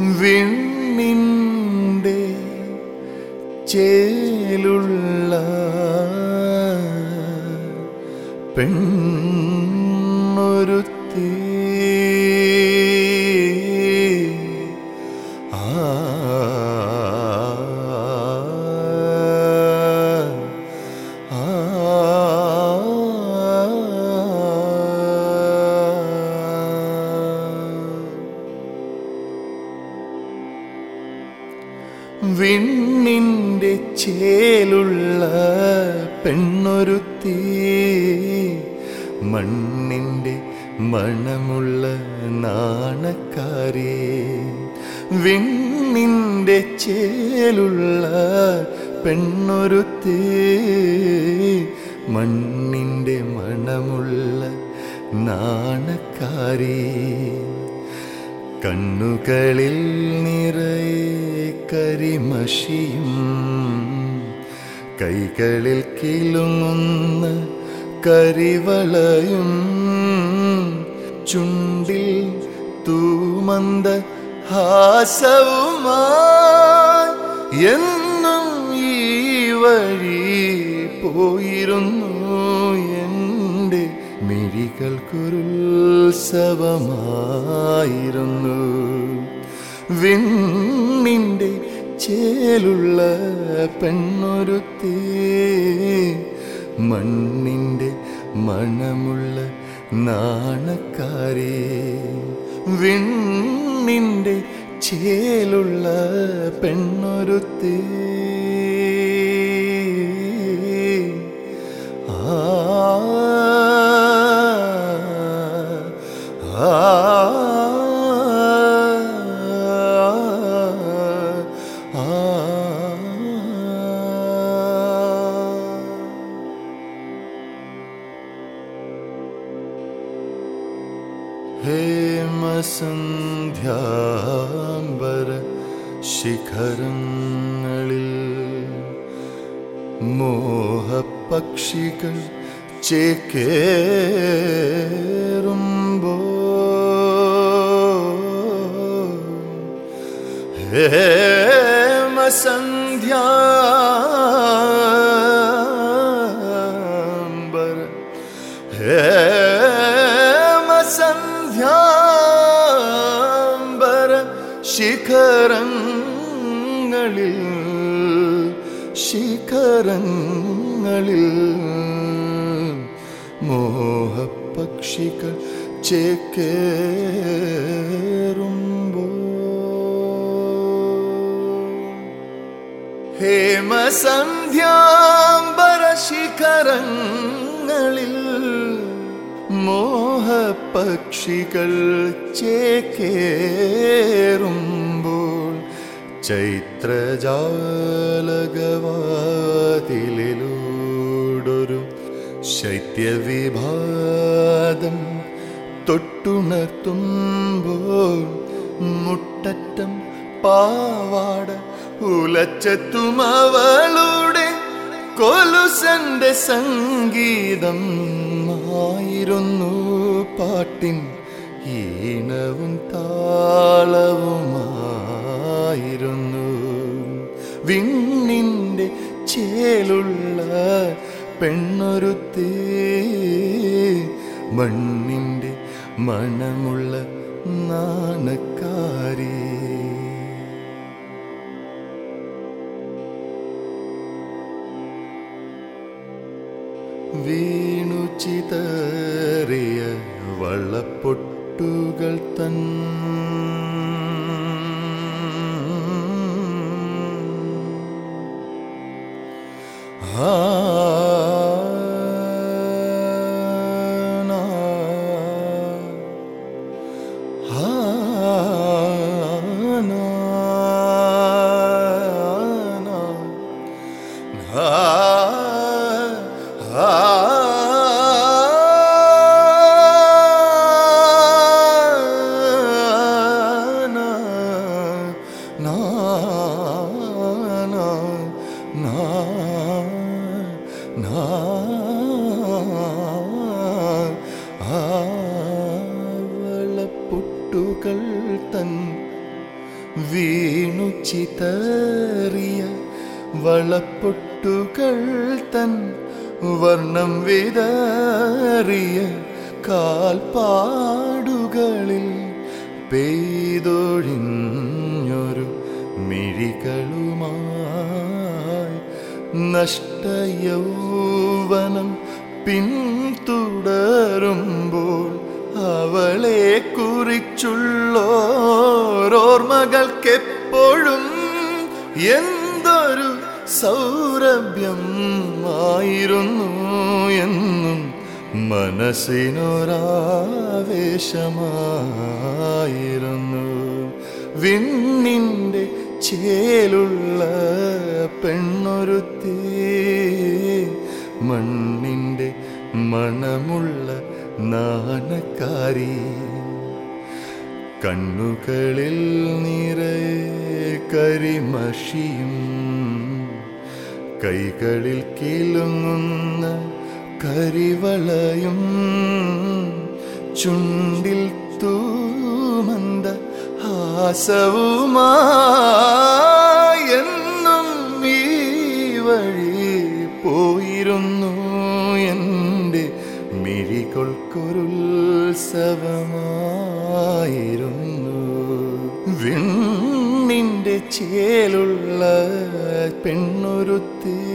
വിണ്ണിൻ്റെ ചേലുള്ള പെണ്ണൊരുത്തി ആ ആ വിണ്ണിൻ്റെ ചേലുള്ള പെണ്ണൊരുത്തി മണ്ണിൻ്റെ മണമുള്ള നാണക്കാരി വിണ്ണിൻ്റെ ചേലുള്ള പെണ്ണൊരുത്തി മണ്ണിൻ്റെ മണമുള്ള നാണക്കാരി കണ്ണുകളിൽ നിറയെ കരിമഷിയും കൈകളിൽ കിലുങ്ങുന്ന കരിവളയും ചുണ്ടിൽ തൂമന്ത ഹാസവുമായി എന്നും ഈ വഴി പോയിരുന്നു എൻ്റെ മിഴികൾക്കൊരുത്സവമായിരുന്നു വിണ്ണിൻ്റെ ചേലുള്ള പെണ്ണൊരുത്തി മണ്ണിൻ്റെ മണമുള്ള നാണക്കാരി വിണ്ണിൻ്റെ ചേലുള്ള പെണ്ണൊരുത്തി ആ ആ ഹേമസന്ധ്യാംബര ശിഖരങ്ങളിൽ മോഹപക്ഷികൾ ചേക്കേറുമ്പോ ഹേമസന്ധ്യാംബര ഹേമസന്ധ്യാംബര ശിഖരങ്ങളിൽ ശിഖരങ്ങളിൽ മോഹപക്ഷികൾ ചേക്കേറുമ്പോ ഹേമസന്ധ്യാംബര ശിഖരങ്ങളിൽ മോഹപക്ഷികൾ ചേക്കേറുമ്പോൾ ചൈത്രജാലകവാതിലൂടൊരു ശൈത്യവിഭാതം തൊട്ടുണർത്തുമ്പോൾ മുട്ടറ്റം പാവാട ഉലച്ചെത്തും അവളുടെ കൊലുസന്റെ സംഗീതം ആയിരുന്നു പാട്ടിൻ ഈണവും താളവുമായിരുന്നു വിണ്ണിൻ്റെ ചേലുള്ള പെണ്ണൊരുത്തി മണ്ണിൻ്റെ മണമുള്ള നാണക്കാരി വീണു ചിതറിയ വള്ളപ്പൊട്ടുകൾ തൻ ആ നാ. ആ നാ. നാ. വീണു ചിതറിയ വളപ്പൊട്ടുകൾ തൻ വർണ്ണം വിതറിയ കാൽപ്പാടുകളിൽ പെയ്തൊഴിഞ്ഞൊരു മിഴികളുമായി നഷ്ടയൗവനം പിന്തുടരുമ്പോൾ അവളെ കുറിച്ചുള്ളോരോർമ്മകൾക്കെപ്പോഴും എന്തൊരു സൗരഭ്യം ആയിരുന്നു എന്നും മനസ്സിനൊരാവേശമായിരുന്നു വിണ്ണിൻ്റെ ചേലുള്ള പെണ്ണൊരുത്തി മണ്ണിൻ്റെ മണമുള്ള നാണക്കാരി കണ്ണുകളിൽ നിറയെ കരിമഷിയും കൈകളിൽ കിലുങ്ങുന്ന കരിവളയും ചുണ്ടിൽ തൂമന്ത ഹാസവുമായി എന്നും ഈ വഴി പോയിരുന്നു എൻ്റെ മിഴികൾക്കൊരുത്സവമായിരുന്നു വിണ്ണിൻ്റെ ചേലുള്ള പെണ്ണൊരുത്തി